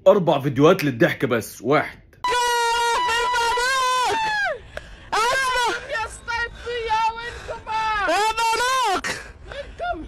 اربع فيديوهات للضحك بس واحد يا صيفية وينكم مبروك وينكم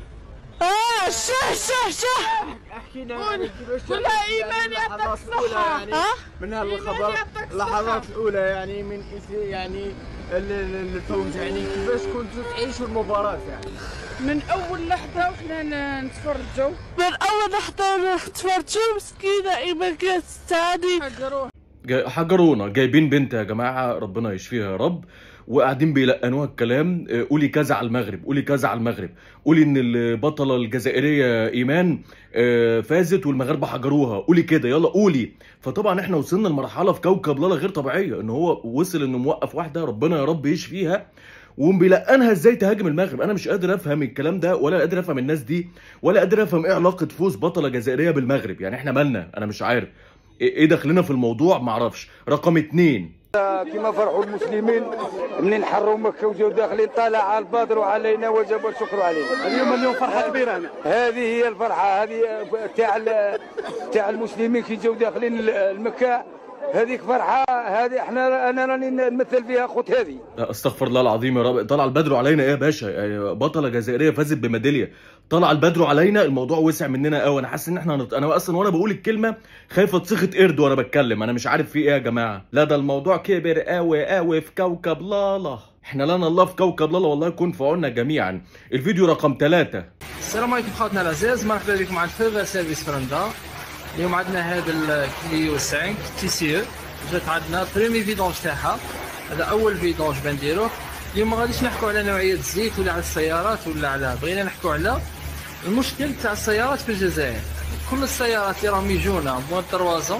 اه شه شه شه احكينا قول- يعني كيفاش قول لها إيمان يعطيك اللحظات الاولى الصحة. يعني ها من إيمان هالخبر يعطيك اللحظات الصحة. الاولى يعني من إث- يعني ال- ال- الفوز يعني كيفاش كنتوا تعيشوا المباراه يعني من أول لحظة وإحنا ن- نتفرجوا من اول لحظه تفرجوا مسكينه ايمان كانت تستعدي حقروه جاي حجرونا جايبين بنت يا جماعه ربنا يشفيها يا رب وقاعدين بيلقنوها الكلام آه، قولي كذا على المغرب قولي كذا على المغرب قولي ان البطله الجزائريه ايمان آه، فازت والمغاربه حجروها قولي كده يلا قولي فطبعا احنا وصلنا لمرحله في كوكب لالا غير طبيعيه ان هو وصل انه موقف واحده ربنا يا رب يشفيها وبيلقنها ازاي تهاجم المغرب انا مش قادر افهم الكلام ده ولا قادر افهم الناس دي ولا قادر افهم ايه علاقه فوز بطله جزائريه بالمغرب يعني احنا مالنا انا مش عارف ايه إيه دخلنا في الموضوع معرفش رقم اتنين كما فرحوا المسلمين منين حروا مكه وجاو داخلين طلع البدر علينا وجب الشكر علينا اليوم اليوم فرحه كبيره هنا هذه هي الفرحه هذه تاع ال- تاع المسلمين كي جاو داخلين المكه هذيك فرحه هذه احنا انا راني نمثل فيها خوت هذه استغفر الله العظيم يا رب طلع البدر علينا ايه يا باشا يعني بطله جزائريه فازت بميداليه طلع البدر علينا الموضوع وسع مننا قوي انا حاسس ان احنا هنط... انا اصلا وانا بقول الكلمه خايف اتصيخت قرد وانا بتكلم انا مش عارف في ايه يا جماعه لا ده الموضوع كبر قوي قوي في كوكب لالا احنا لنا الله في كوكب لالا والله يكون في عوننا جميعا الفيديو رقم ثلاثة السلام عليكم خواتنا الاعزاء مرحبا بكم عند فيفا سيرفيس فرندا اليوم عندنا هذا الكليو 5 تي سي جات عندنا بريمي فيدونج تاعها هذا اول فيدونج بنديروه اليوم ما غاديش نحكوا على نوعيه الزيت ولا على السيارات ولا على بغينا نحكوا على المشكل تاع السيارات في الجزائر كل السيارات اللي راهم يجونا موان تروازون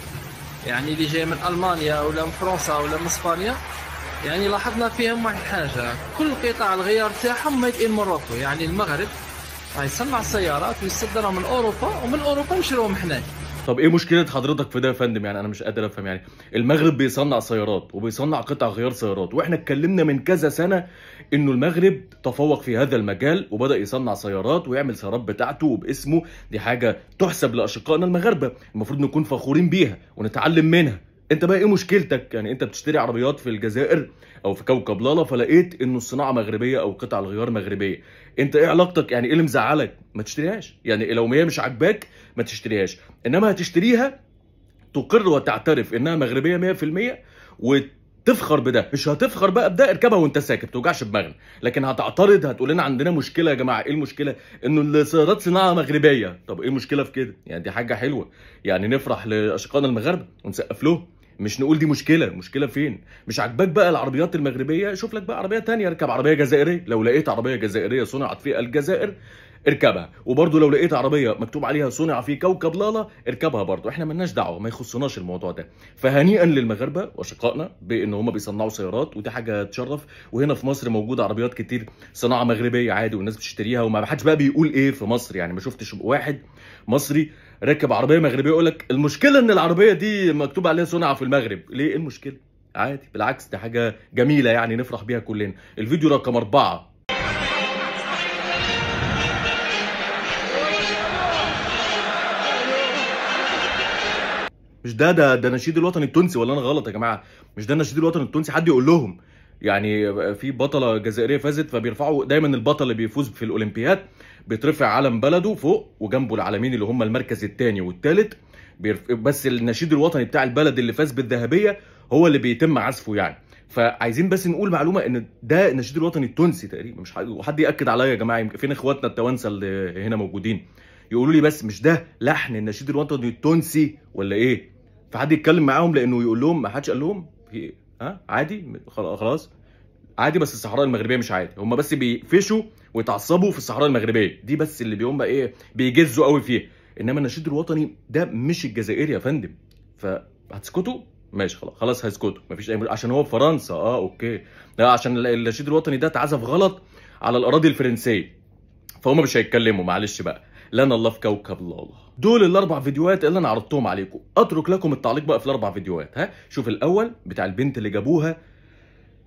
يعني اللي جايه من المانيا ولا من فرنسا ولا من اسبانيا يعني لاحظنا فيهم واحد الحاجه كل قطع الغيار تاعهم ميد ان موروكو يعني المغرب راه يصنع السيارات ويصدرها من اوروبا ومن اوروبا نشروهم حنا طب ايه مشكله حضرتك في ده يا فندم يعني انا مش قادر افهم يعني المغرب بيصنع سيارات وبيصنع قطع غيار سيارات واحنا اتكلمنا من كذا سنه انه المغرب تفوق في هذا المجال وبدا يصنع سيارات ويعمل سيارات بتاعته وباسمه دي حاجه تحسب لاشقائنا المغاربه المفروض نكون فخورين بيها ونتعلم منها انت بقى ايه مشكلتك يعني انت بتشتري عربيات في الجزائر او في كوكب لالا فلقيت انه الصناعه مغربيه او قطع الغيار مغربيه انت ايه علاقتك يعني ايه اللي مزعلك ما تشتريهاش يعني لو هي مش عاجباك ما تشتريهاش انما هتشتريها تقر وتعترف انها مغربيه 100% وتفخر بده مش هتفخر بقى بده اركبها وانت ساكت ما توجعش دماغنا لكن هتعترض هتقول لنا عندنا مشكله يا جماعه ايه المشكله انه السيارات صناعه مغربيه طب ايه المشكله في كده يعني دي حاجه حلوه يعني نفرح لاشقائنا المغاربه ونسقف لهم مش نقول دي مشكله مشكله فين مش عاجباك بقى العربيات المغربيه شوف لك بقى عربيه تانية اركب عربيه جزائريه لو لقيت عربيه جزائريه صنعت في الجزائر اركبها وبرضه لو لقيت عربيه مكتوب عليها صنع في كوكب لالا اركبها برضه احنا ملناش دعوه ما يخصناش الموضوع ده فهنيئا للمغاربه واشقائنا بان هم بيصنعوا سيارات ودي حاجه تشرف وهنا في مصر موجوده عربيات كتير صناعه مغربيه عادي والناس بتشتريها وما حدش بقى بيقول ايه في مصر يعني ما شفتش واحد مصري راكب عربيه مغربيه يقول لك المشكله ان العربيه دي مكتوب عليها صنع في المغرب ليه ايه المشكله عادي بالعكس دي حاجه جميله يعني نفرح بيها كلنا الفيديو رقم أربعة مش ده ده ده نشيد الوطني التونسي ولا انا غلط يا جماعه مش ده النشيد الوطني التونسي حد يقول لهم يعني في بطله جزائريه فازت فبيرفعوا دايما البطل اللي بيفوز في الاولمبياد بيترفع علم بلده فوق وجنبه العلمين اللي هم المركز الثاني والثالث بيرف... بس النشيد الوطني بتاع البلد اللي فاز بالذهبيه هو اللي بيتم عزفه يعني فعايزين بس نقول معلومه ان ده النشيد الوطني التونسي تقريبا مش حد وحد ياكد عليا يا جماعه يمكن فين اخواتنا التوانسه اللي هنا موجودين يقولوا لي بس مش ده لحن النشيد الوطني التونسي ولا ايه فحد يتكلم معاهم لانه يقول لهم ما حدش قال لهم في ايه ها عادي خلاص خلاص عادي بس الصحراء المغربيه مش عادي هم بس بيقفشوا ويتعصبوا في الصحراء المغربيه دي بس اللي بيهم بقى ايه بيجزوا قوي فيها انما النشيد الوطني ده مش الجزائري يا فندم فهتسكتوا ماشي خلاص خلاص هيسكتوا مفيش اي مشكلة. عشان هو في فرنسا اه اوكي لا عشان ال- النشيد الوطني ده اتعزف غلط على الاراضي الفرنسيه فهم مش هيتكلموا معلش بقى لنا الله في كوكب لالا دول الاربع فيديوهات اللي انا عرضتهم عليكم اترك لكم التعليق بقى في الاربع فيديوهات ها شوف الاول بتاع البنت اللي جابوها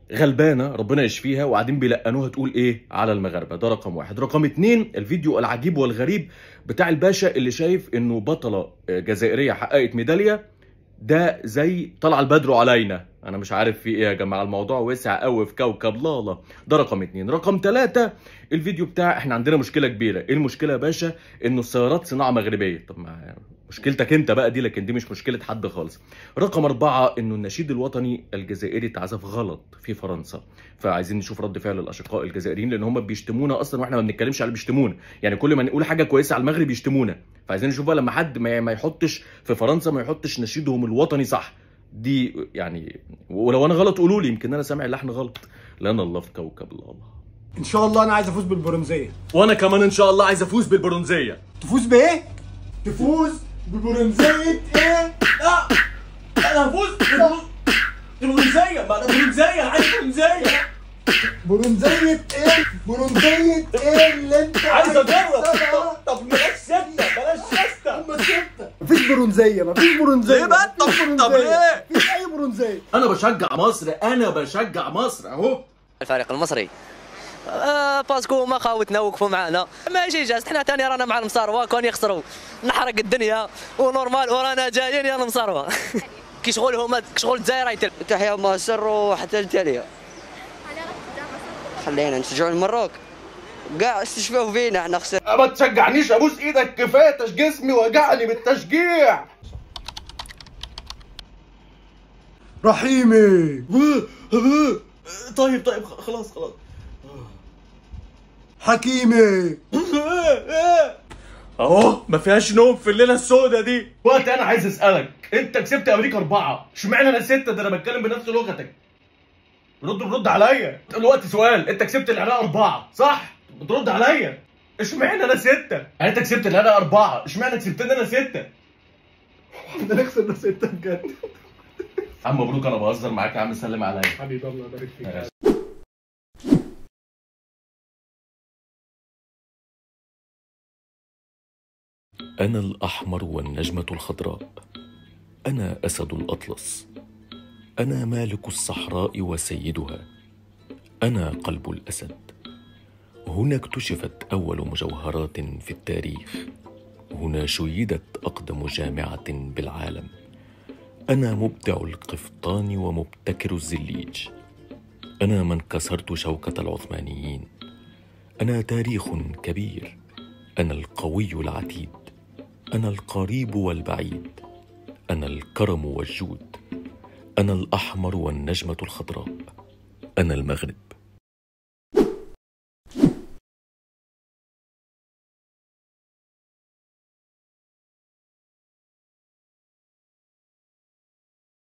غلبانه ربنا يشفيها وقاعدين بيلقنوها تقول ايه على المغاربه ده رقم واحد رقم اتنين الفيديو العجيب والغريب بتاع الباشا اللي شايف انه بطله جزائريه حققت ميداليه ده زي طلع البدر علينا انا مش عارف في ايه يا جماعه الموضوع وسع قوي في كوكب لالا ده رقم اتنين رقم ثلاثة الفيديو بتاع احنا عندنا مشكله كبيره ايه المشكله يا باشا انه السيارات صناعه مغربيه طب ما مشكلتك انت بقى دي لكن دي مش مشكله حد خالص رقم أربعة انه النشيد الوطني الجزائري اتعزف غلط في فرنسا فعايزين نشوف رد فعل الاشقاء الجزائريين لان هم بيشتمونا اصلا واحنا ما بنتكلمش على اللي بيشتمونا يعني كل ما نقول حاجه كويسه على المغرب يشتمونا فعايزين نشوف بقى لما حد ما ما يحطش في فرنسا ما يحطش نشيدهم الوطني صح دي يعني ولو انا غلط قولوا لي يمكن انا سامع اللحن غلط لنا الله في كوكب الله ان شاء الله انا عايز افوز بالبرونزيه وانا كمان ان شاء الله عايز افوز بالبرونزيه تفوز بايه تفوز ببرونزيه ايه لا انا هفوز برونزيه ما انا برونزيه عايز برونزيه برونزيه ايه برونزيه ايه اللي انت عايز اجرب طب بلاش سته بلاش سته هم سته مفيش برونزيه مفيش برونزيه ليه بقى طب طب ليه مفيش اي برونزيه انا بشجع مصر انا بشجع مصر اهو الفريق المصري آه باسكو ما خاوتنا وقفوا معنا ماشي جاز حنا تاني رانا مع المصاروه كون يخسروا نحرق الدنيا ونورمال ورانا جايين يا المصاروه كي شغل هما شغل الجزائر يتل تحيا مصر وحتى التالية خلينا نشجعوا المروك كاع استشفاو فينا احنا خسر ما تشجعنيش ابوس ايدك كفايه جسمي وجعني بالتشجيع رحيمي طيب طيب خلاص خلاص حكيمي اهو ما فيهاش نوم في الليله السوداء دي وقت انا عايز اسالك انت كسبت امريكا اربعه اشمعنى انا سته ده انا بتكلم بنفس لغتك رد رد عليا دلوقتي سؤال انت كسبت العراق اربعه صح بترد عليا اشمعنى انا سته يعني انت كسبت العراق اربعه اشمعنى كسبتني انا سته احنا خسرنا سته بجد عم مبروك انا بهزر معاك يا عم سلم عليا حبيبي الله يبارك فيك أنا الأحمر والنجمة الخضراء أنا أسد الأطلس أنا مالك الصحراء وسيدها أنا قلب الأسد هنا اكتشفت أول مجوهرات في التاريخ هنا شيدت أقدم جامعة بالعالم أنا مبدع القفطان ومبتكر الزليج أنا من كسرت شوكة العثمانيين أنا تاريخ كبير أنا القوي العتيد انا القريب والبعيد انا الكرم والجود انا الاحمر والنجمه الخضراء انا المغرب